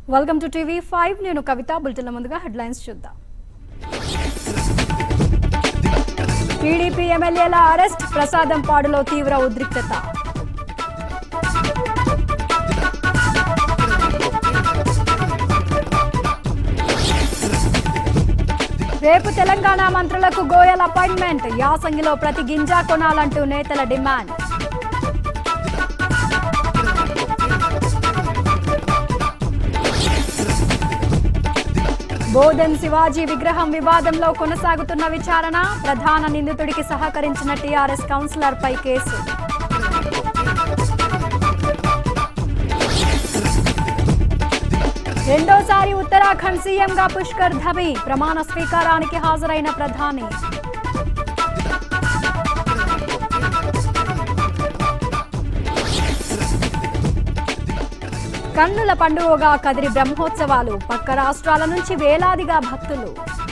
welcome to TV five నేను కవిత బులెటిన్ల ముందుగా headlines చూద్దాం టీడీపీ ఎమ్మెల్యేల అరెస్ట్ ప్రసాదం పాడులో తీవ్ర ఉద్రిక్తత రేపు తెలంగాణ మంత్రులకు గోయల్ అపాయింట్మెంట్ యాసంగిలో ప్రతి గింజా కొనాలంటూ నేతల డిమాండ్ బోధన్ శివాజీ విగ్రహం వివాదంలో కొనసాగుతున్న విచారణ ప్రధాన నిందితుడికి సహకరించిన టీఆర్ఎస్ కౌన్సిలర్ పై కేసు రెండోసారి ఉత్తరాఖండ్ సీఎంగా పుష్కర్ ధమి ప్రమాణ స్వీకారానికి హాజరైన ప్రధాని కన్నుల పండుగగా కదిరి బ్రహ్మోత్సవాలు పక్క రాష్ట్రాల నుంచి వేలాదిగా భక్తులు